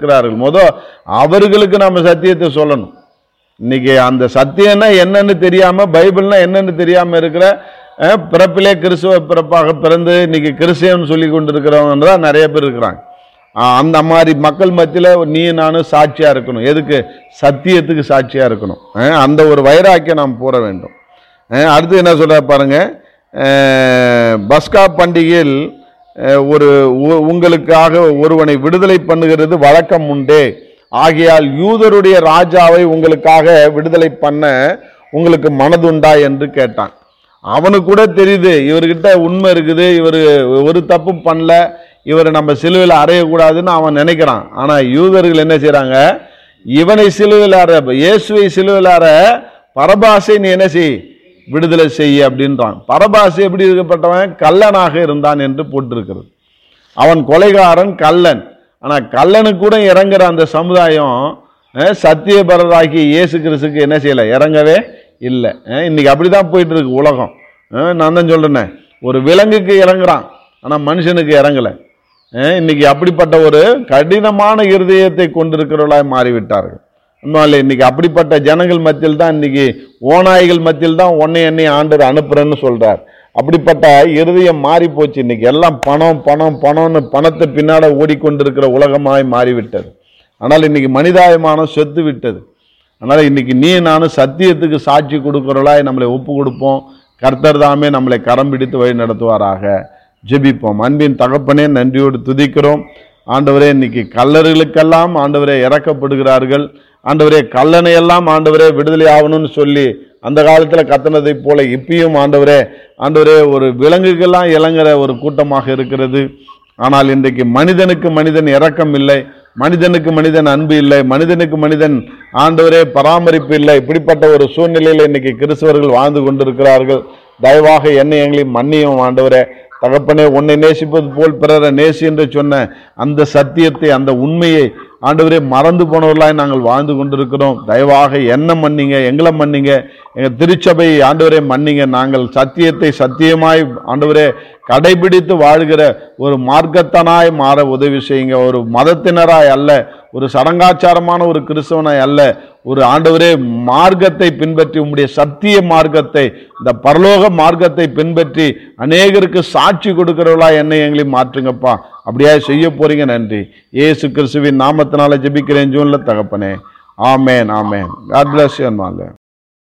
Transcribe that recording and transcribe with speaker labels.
Speaker 1: இருக்கிறார்கள் முத அவர்களுக்கு நம்ம சத்தியத்தை சொல்லணும் இன்னைக்கு அந்த சத்தியம்னா என்னன்னு தெரியாம பைபிள்னா என்னன்னு தெரியாம இருக்கிற அஹ், பிறப்பிலே கிறிஸ்துவ பிறப்பாக பிறந்து இன்னைக்கு கிறிஸ்டியன் சொல்லி கொண்டு இருக்கிறவங்க தான் நிறைய பேர் இருக்கிறாங்க ஆஹ், அந்த மாதிரி மக்கள் மத்தியில் நீ நானும் சாட்சியா இருக்கணும் எதுக்கு சத்தியத்துக்கு சாட்சியா இருக்கணும் அஹ், அந்த ஒரு வைராக்கியம் நாம் போற வேண்டும் அஹ், அடுத்து என்ன சொல்ற பாருங்க அஹ், பஸ்கா பண்டிகையில் அஹ், ஒரு உ- உங்களுக்காக ஒருவனை விடுதலை பண்ணுகிறது வழக்கம் உண்டே ஆகையால் யூதருடைய ராஜாவை உங்களுக்காக விடுதலை பண்ண உங்களுக்கு மனதுண்டா என்று கேட்டான் அவனுக்கு கூட தெரியுது இவர்கிட்ட உண்மை இருக்குது இவர் ஒரு தப்பும் பண்ணல இவரை நம்ம சிலுவையில் அறையக்கூடாதுன்னு அவன் நினைக்கிறான் ஆனா யூதர்கள் என்ன செய்றாங்க இவனை சிலுவையில் அற இயேசுவை சிலுவையில் அற பரபாசை நீ என்ன செய் விடுதலை செய்ய அப்படின்றான் பரபாசு எப்படி இருக்கப்பட்டவன் கள்ளனாக இருந்தான் என்று போட்டிருக்கிறது அவன் கொலைகாரன் கள்ளன் ஆனா கள்ளனுக்கு கூட இறங்குற அந்த சமுதாயம் அஹ், சத்தியபரராகிய இயேசு கிறிஸ்துக்கு என்ன செய்யல இறங்கவே இல்லை அஹ், இன்னைக்கு அப்படிதான் போயிட்டு இருக்கு உலகம் அஹ், நான் தான் சொல்றேனே ஒரு விலங்குக்கு இறங்குறான் ஆனா மனுஷனுக்கு இறங்கல அஹ், இன்னைக்கு அப்படிப்பட்ட ஒரு கடினமான இருதயத்தை கொண்டிருக்கிறவர்களாய் மாறிவிட்டார்கள் உண்மையிலே இன்னைக்கு அப்படிப்பட்ட ஜனங்கள் மத்தியில் தான் இன்னைக்கு ஓநாய்கள் மத்தியில் தான் உன்னை என்னை ஆண்டவர் அனுப்புறேன்னு சொல்றார் அப்படிப்பட்ட இருதயம் மாறி போச்சு இன்னைக்கு எல்லாம் பணம் பணம் பணம்னு பணத்தை பின்னாட ஓடிக்கொண்டிருக்கிற உலகமாய் மாறிவிட்டது ஆனால் இன்னைக்கு மனிதாயமானம் செத்து விட்டது அதனால இன்னைக்கு நீ நானும் சத்தியத்துக்கு சாட்சி கொடுக்கிறவளாய் நம்மளை ஒப்பு கொடுப்போம் கர்த்தர் தாமே நம்மளை கரம் பிடித்து வழி நடத்துவாராக ஜெபிப்போம் அன்பின் தகப்பனே நன்றியோடு துதிக்கிறோம் ஆண்டவரே இன்னைக்கு கல்லர்களுக்கெல்லாம் ஆண்டவரே இறக்கப்படுகிறார்கள் ஆண்டவரே கல்லனை எல்லாம் ஆண்டவரே விடுதலை ஆகணும்னு சொல்லி அந்த காலத்தில் கத்தனதைப் போல இப்பயும் ஆண்டவரே ஆண்டவரே ஒரு விலங்குக்கெல்லாம் இறங்குற ஒரு கூட்டமாக இருக்கிறது ஆனால் இன்றைக்கு மனிதனுக்கு மனிதன் இரக்கம் இல்லை மனிதனுக்கு மனிதன் அன்பு இல்லை மனிதனுக்கு மனிதன் ஆண்டவரே பராமரிப்பு இல்லை இப்படிப்பட்ட ஒரு சூழ்நிலையில் இன்னைக்கு கிறிஸ்தவர்கள் வாழ்ந்து கொண்டிருக்கிறார்கள் தயவாக என்னை எங்களையும் மன்னியும் ஆண்டவரே தகப்பனே உன்னை நேசிப்பது போல் பிறரை நேசி என்று சொன்ன அந்த சத்தியத்தை அந்த உண்மையை ஆண்டவரே மறந்து போனவர்களாய் நாங்கள் வாழ்ந்து கொண்டிருக்கிறோம் தயவாக என்ன மன்னிங்க எங்களை மன்னிங்க எங்கள் திருச்சபை ஆண்டவரே மன்னிங்க நாங்கள் சத்தியத்தை சத்தியமாய் ஆண்டவரே கடைபிடித்து வாழ்கிற ஒரு மார்க்கத்தனாய் மாற உதவி செய்யுங்க ஒரு மதத்தினராய் அல்ல ஒரு சடங்காச்சாரமான ஒரு கிறிஸ்தவனாய் அல்ல ஒரு ஆண்டவரே மார்க்கத்தை பின்பற்றி உம்முடைய சத்திய மார்க்கத்தை இந்த பரலோக மார்க்கத்தை பின்பற்றி அநேகருக்கு சாட்சி கொடுக்கிறவளா என்னை எங்களை மாற்றுங்கப்பா அப்படியா செய்ய போறீங்க நன்றி இயேசு கிறிஸ்துவின் நாமத்தினால ஜெபிக்கிறேன் ஜூன்ல தகப்பனே ஆமேன் ஆமேன் காட் பிளஸ் யூ